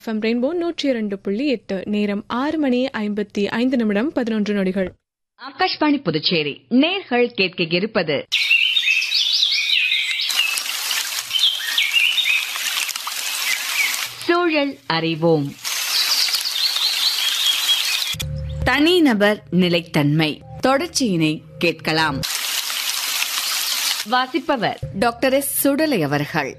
FM rainbow நூற்றி இரண்டு புள்ளி எட்டு நேரம் ஆறு மணி ஐம்பத்தி ஐந்து நிமிடம் பதினொன்று நொடிகள் ஆகாஷ்வாணி புதுச்சேரி நேர்கள் கேட்க இருப்பது சூழல் அறிவோம் தனிநபர் நிலைத்தன்மை தொடர்ச்சியினை கேட்கலாம் வாசிப்பவர் டாக்டர் எஸ் சுடலை அவர்கள்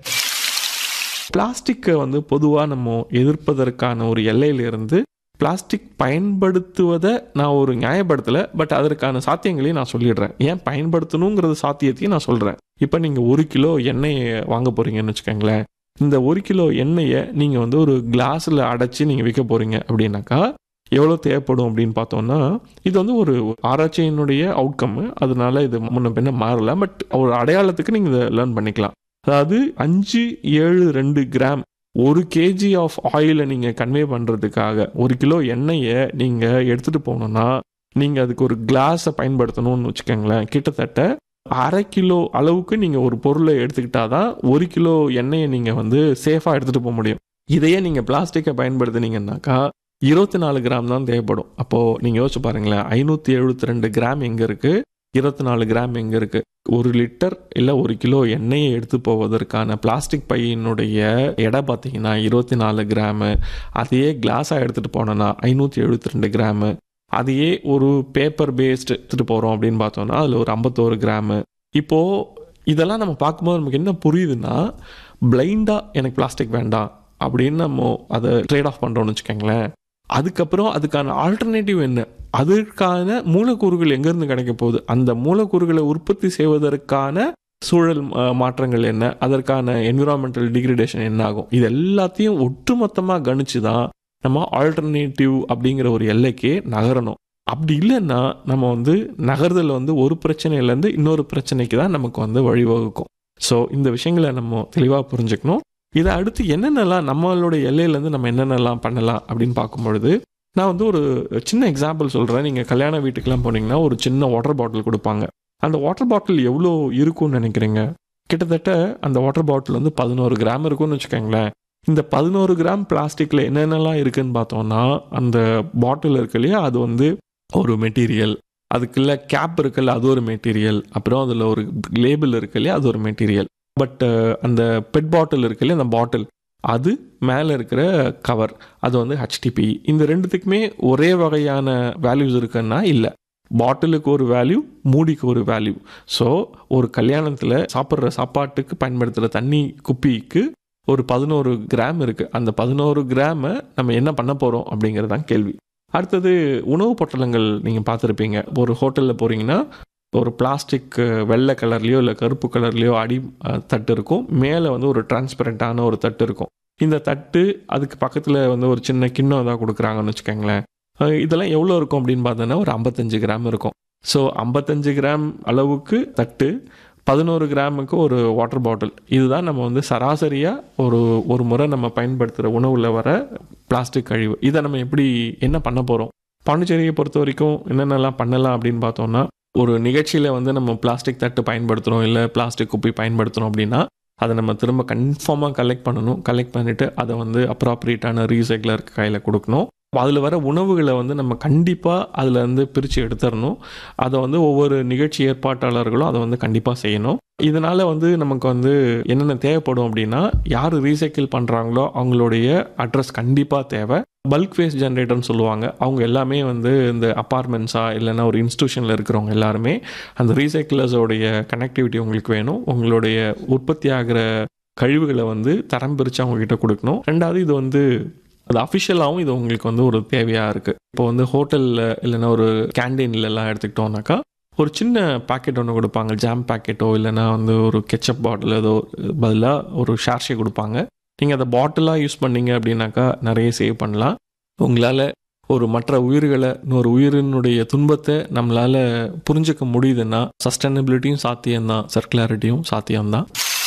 பிளாஸ்டிக்கை வந்து பொதுவாக நம்ம எதிர்ப்பதற்கான ஒரு எல்லையிலிருந்து பிளாஸ்டிக் பயன்படுத்துவதை நான் ஒரு நியாயப்படுத்தலை பட் அதற்கான சாத்தியங்களையும் நான் சொல்லிடுறேன் ஏன் பயன்படுத்தணுங்கிறது சாத்தியத்தையும் நான் சொல்கிறேன் இப்போ நீங்கள் ஒரு கிலோ எண்ணெயை வாங்க போகிறீங்கன்னு வச்சுக்கோங்களேன் இந்த ஒரு கிலோ எண்ணெயை நீங்கள் வந்து ஒரு கிளாஸில் அடைச்சி நீங்கள் விற்க போகிறீங்க அப்படின்னாக்கா எவ்வளோ தேவைப்படும் அப்படின்னு பார்த்தோம்னா இது வந்து ஒரு ஆராய்ச்சியினுடைய அவுட்கம் அதனால இது முன்ன பின்ன மாறல பட் ஒரு அடையாளத்துக்கு நீங்கள் இதை லேர்ன் பண்ணிக்கலாம் அதாவது அஞ்சு ஏழு ரெண்டு கிராம் ஒரு கேஜி ஆஃப் ஆயிலை நீங்கள் கன்வே பண்ணுறதுக்காக ஒரு கிலோ எண்ணெயை நீங்கள் எடுத்துகிட்டு போகணுன்னா நீங்கள் அதுக்கு ஒரு கிளாஸை பயன்படுத்தணும்னு வச்சுக்கோங்களேன் கிட்டத்தட்ட அரை கிலோ அளவுக்கு நீங்கள் ஒரு பொருளை எடுத்துக்கிட்டாதான் ஒரு கிலோ எண்ணெயை நீங்கள் வந்து சேஃபாக எடுத்துகிட்டு போக முடியும் இதையே நீங்கள் பிளாஸ்டிக்கை பயன்படுத்துனீங்கன்னாக்கா இருபத்தி நாலு கிராம் தான் தேவைப்படும் அப்போது நீங்கள் யோசிச்சு பாருங்களேன் ஐநூற்றி எழுபத்தி ரெண்டு கிராம் எங்கே இருக்குது இருபத்தி நாலு கிராம் எங்கே இருக்குது ஒரு லிட்டர் இல்லை ஒரு கிலோ எண்ணெயை எடுத்து போவதற்கான பிளாஸ்டிக் பையினுடைய எடை பார்த்தீங்கன்னா இருபத்தி நாலு கிராமு அதையே கிளாஸாக எடுத்துகிட்டு போனோன்னா ஐநூற்றி எழுபத்தி ரெண்டு கிராமு அதையே ஒரு பேப்பர் பேஸ்ட் எடுத்துகிட்டு போகிறோம் அப்படின்னு பார்த்தோன்னா அதில் ஒரு ஐம்பத்தோரு கிராமு இப்போது இதெல்லாம் நம்ம பார்க்கும்போது நமக்கு என்ன புரியுதுன்னா பிளைண்டாக எனக்கு பிளாஸ்டிக் வேண்டாம் அப்படின்னு நம்ம அதை ட்ரேட் ஆஃப் பண்ணுறோம்னு வச்சுக்கோங்களேன் அதுக்கப்புறம் அதுக்கான ஆல்டர்னேட்டிவ் என்ன அதற்கான மூலக்கூறுகள் எங்கேருந்து கிடைக்க போகுது அந்த மூலக்கூறுகளை உற்பத்தி செய்வதற்கான சூழல் அஹ், மாற்றங்கள் என்ன அதற்கான என்விரான்மெண்டல் டிகிரடேஷன் என்ன ஆகும் இது எல்லாத்தையும் ஒட்டுமொத்தமாக கணிச்சு தான் நம்ம ஆல்டர்னேட்டிவ் அப்படிங்கிற ஒரு எல்லைக்கே நகரணும் அப்படி இல்லைன்னா நம்ம வந்து நகர்தல் வந்து ஒரு பிரச்சனையிலேருந்து இன்னொரு பிரச்சனைக்கு தான் நமக்கு வந்து வழிவகுக்கும் ஸோ இந்த விஷயங்களை நம்ம தெளிவாக புரிஞ்சுக்கணும் இதை அடுத்து என்னென்னலாம் நம்மளோட எல்லையிலேருந்து நம்ம என்னென்னலாம் பண்ணலாம் அப்படின்னு பார்க்கும் பொழுது நான் வந்து ஒரு சின்ன எக்ஸாம்பிள் சொல்கிறேன் நீங்கள் கல்யாண வீட்டுக்கெல்லாம் போனீங்கன்னா ஒரு சின்ன வாட்டர் பாட்டில் கொடுப்பாங்க அந்த வாட்டர் பாட்டில் எவ்வளோ இருக்கும்னு நினைக்கிறீங்க கிட்டத்தட்ட அந்த வாட்டர் பாட்டில் வந்து பதினோரு கிராம் இருக்கும்னு வச்சுக்கோங்களேன் இந்த பதினோரு கிராம் பிளாஸ்டிக்கில் என்னென்னலாம் இருக்குன்னு பார்த்தோம்னா அந்த பாட்டில் இருக்கு இல்லையா அது வந்து ஒரு மெட்டீரியல் அதுக்குள்ள கேப் இருக்குல்ல அது ஒரு மெட்டீரியல் அப்புறம் அதில் ஒரு லேபிள் இருக்கு இல்லையா அது ஒரு மெட்டீரியல் பட் அந்த பெட் பாட்டில் இருக்கு இல்லையா அந்த பாட்டில் அது மேலே இருக்கிற கவர் அது வந்து ஹெச்டிபி இந்த ரெண்டுத்துக்குமே ஒரே வகையான வேல்யூஸ் இருக்குன்னா இல்லை பாட்டிலுக்கு ஒரு வேல்யூ மூடிக்கு ஒரு வேல்யூ ஸோ ஒரு கல்யாணத்தில் சாப்பிட்ற சாப்பாட்டுக்கு பயன்படுத்துகிற தண்ணி குப்பிக்கு ஒரு பதினோரு கிராம் இருக்குது அந்த பதினோரு கிராமை நம்ம என்ன பண்ண போகிறோம் அப்படிங்கிறது தான் கேள்வி அடுத்தது உணவு பொட்டலங்கள் நீங்கள் பார்த்துருப்பீங்க ஒரு ஹோட்டலில் போகிறீங்கன்னா ஒரு பிளாஸ்டிக் வெள்ளை கலர்லேயோ இல்லை கருப்பு கலர்லேயோ அடி அஹ், தட்டு இருக்கும் மேலே வந்து ஒரு டிரான்ஸ்பரண்ட்டான ஒரு தட்டு இருக்கும் இந்த தட்டு அதுக்கு பக்கத்தில் வந்து ஒரு சின்ன கிண்ணம் தான் கொடுக்குறாங்கன்னு வச்சுக்கோங்களேன் அஹ், இதெல்லாம் எவ்வளோ இருக்கும் அப்படின்னு பார்த்தோன்னா ஒரு ஐம்பத்தஞ்சு கிராம் இருக்கும் ஸோ ஐம்பத்தஞ்சு கிராம் அளவுக்கு தட்டு பதினோரு கிராமுக்கு ஒரு வாட்டர் பாட்டில் இதுதான் நம்ம வந்து சராசரியாக ஒரு ஒரு முறை நம்ம பயன்படுத்துகிற உணவில் வர பிளாஸ்டிக் கழிவு இதை நம்ம எப்படி என்ன பண்ண போகிறோம் பாண்டிச்சேரியை பொறுத்த வரைக்கும் என்னென்னலாம் பண்ணலாம் அப்படின்னு பார்த்தோம்னா ஒரு நிகழ்ச்சியில் வந்து நம்ம பிளாஸ்டிக் தட்டு பயன்படுத்துகிறோம் இல்லை பிளாஸ்டிக் குப்பி பயன்படுத்துகிறோம் அப்படின்னா அதை நம்ம திரும்ப கன்ஃபார்மாக கலெக்ட் பண்ணணும் கலெக்ட் பண்ணிவிட்டு அதை வந்து அப்ராப்ரியேட்டான ரீசைக்லருக்கு கையில் கொடுக்கணும் அதில் வர உணவுகளை வந்து நம்ம கண்டிப்பாக அதில் வந்து பிரித்து எடுத்துடணும் அதை வந்து ஒவ்வொரு நிகழ்ச்சி ஏற்பாட்டாளர்களும் அதை வந்து கண்டிப்பாக செய்யணும் இதனால் வந்து நமக்கு வந்து என்னென்ன தேவைப்படும் அப்படின்னா யார் ரீசைக்கிள் பண்ணுறாங்களோ அவங்களுடைய அட்ரஸ் கண்டிப்பாக தேவை பல்க் வேஸ்ட் ஜென்ரேட்டர்னு சொல்லுவாங்க அவங்க எல்லாமே வந்து இந்த அப்பார்ட்மெண்ட்ஸா இல்லைன்னா ஒரு இன்ஸ்டியூஷனில் இருக்கிறவங்க எல்லாருமே அந்த ரீசைக்கிளர்ஸோடைய கனெக்டிவிட்டி உங்களுக்கு வேணும் உங்களுடைய உற்பத்தி ஆகிற கழிவுகளை வந்து தரம் பிரித்து அவங்கக்கிட்ட கொடுக்கணும் ரெண்டாவது இது வந்து அது அஃபிஷியலாகவும் இது உங்களுக்கு வந்து ஒரு தேவையாக இருக்குது இப்போ வந்து ஹோட்டலில் இல்லைன்னா ஒரு கேண்டீன்லலாம் எடுத்துக்கிட்டோம்னாக்கா ஒரு சின்ன பாக்கெட் ஒன்று கொடுப்பாங்க ஜாம் பாக்கெட்டோ இல்லைன்னா வந்து ஒரு கெச்சப் பாட்டில் ஏதோ பதிலாக ஒரு ஷார்ஷே கொடுப்பாங்க நீங்கள் அதை பாட்டிலாக யூஸ் பண்ணீங்க அப்படின்னாக்கா நிறைய சேவ் பண்ணலாம் உங்களால் ஒரு மற்ற உயிர்களை இன்னொரு உயிரினுடைய துன்பத்தை நம்மளால் புரிஞ்சுக்க முடியுதுன்னா சஸ்டைனபிலிட்டியும் சாத்தியம்தான் சர்க்குலாரிட்டியும் சாத்தியம்தான்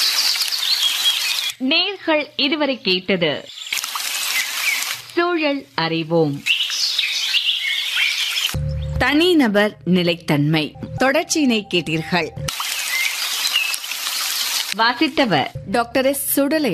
நேர்கள் இதுவரை கேட்டது சூழல் அறிவோம் தனிநபர் நிலைத்தன்மை தொடர்ச்சியினை கேட்டீர்கள் வாசித்தவர் டாக்டர் எஸ் சுடலை